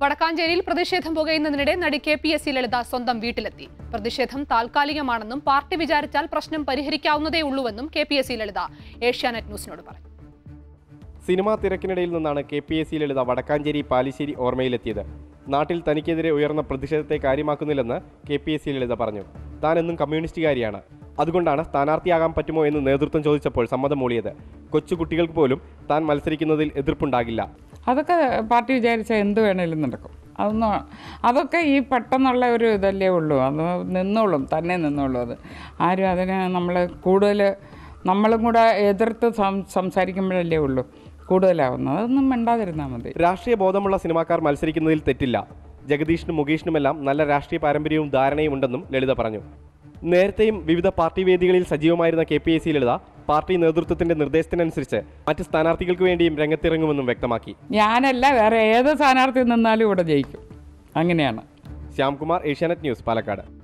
വടക്കാഞ്ചേരിയിൽ പ്രതിഷേധം പുകയുന്നതിനിടെ നടി K P S C Lalitha സ്വന്തം വീട്ടിലെത്തി പ്രതിഷേധം താൽക്കാലികമാണെന്നും പാർട്ടി വിചാരിച്ചാൽ പ്രശ്നം പരിഹരിക്കാവുന്നതേ ഉള്ളൂവെന്നും K P S C Lalitha Asianet ന്യൂസിനോട് പറഞ്ഞു സിനിമാ തിരക്കിനിടയിൽ നിന്നാണ് K P S C Lalitha Vadakkanchery Palissery ഓർമ്മയിലെത്തിയത് നാട്ടിൽ തനിക്കെതിരെ ഉയർന്ന പ്രതിഷേധത്തെ കാര്യമാക്കുന്നില്ലെന്ന് K P S C Lalitha പറഞ്ഞു താൻ എന്നും കമ്മ്യൂണിസ്റ്റുകാരിയാണ് അതുകൊണ്ടാണ് സ്ഥാനാർത്ഥിയാകാൻ പറ്റുമോ എന്ന് നേതൃത്വം ചോദിച്ചപ്പോൾ സമ്മതം മൂളിയത് കൊച്ചുകുട്ടികൾക്ക് പോലും താൻ മത്സരിക്കുന്നതിൽ എതിർപ്പുണ്ടാകില്ല അതൊക്കെ പാർട്ടി വിചാരിച്ചാൽ എന്ത് വേണേലും നടക്കും അതൊന്നും അതൊക്കെ ഈ പെട്ടെന്നുള്ള ഒരു ഇതല്ലേ ഉള്ളൂ അത് നിന്നോളും തന്നെ നിന്നോളും അത് ആരും അതിന് നമ്മൾ കൂടുതൽ നമ്മളും കൂടെ എതിർത്ത് സം സംസാരിക്കുമ്പോഴല്ലേ ഉള്ളൂ കൂടുതലാവുന്നത് അതൊന്നും മിണ്ടാതിരുന്നാൽ മതി രാഷ്ട്രീയ ബോധമുള്ള സിനിമാക്കാർ മത്സരിക്കുന്നതിൽ തെറ്റില്ല ജഗദീഷിനും മുകേഷിനുമെല്ലാം നല്ല രാഷ്ട്രീയ പാരമ്പര്യവും ധാരണയും ഉണ്ടെന്നും ലളിത പറഞ്ഞു നേരത്തെയും വിവിധ പാർട്ടി വേദികളിൽ സജീവമായിരുന്ന K P S C Lalitha party നേതൃത്വത്തിന്റെ നിർദ്ദേശത്തിനനുസരിച്ച് മറ്റ് സ്ഥാനാർത്ഥികൾക്ക് വേണ്ടിയും രംഗത്തിറങ്ങുമെന്നും വ്യക്തമാക്കി ഞാനല്ല വേറെ ഏത് സ്ഥാനാർത്ഥി നിന്നാലും ഇവിടെ ജയിക്കും അങ്ങനെയാണ് ശ്യാംകുമാർ ഏഷ്യാനെറ്റ് ന്യൂസ് പാലക്കാട്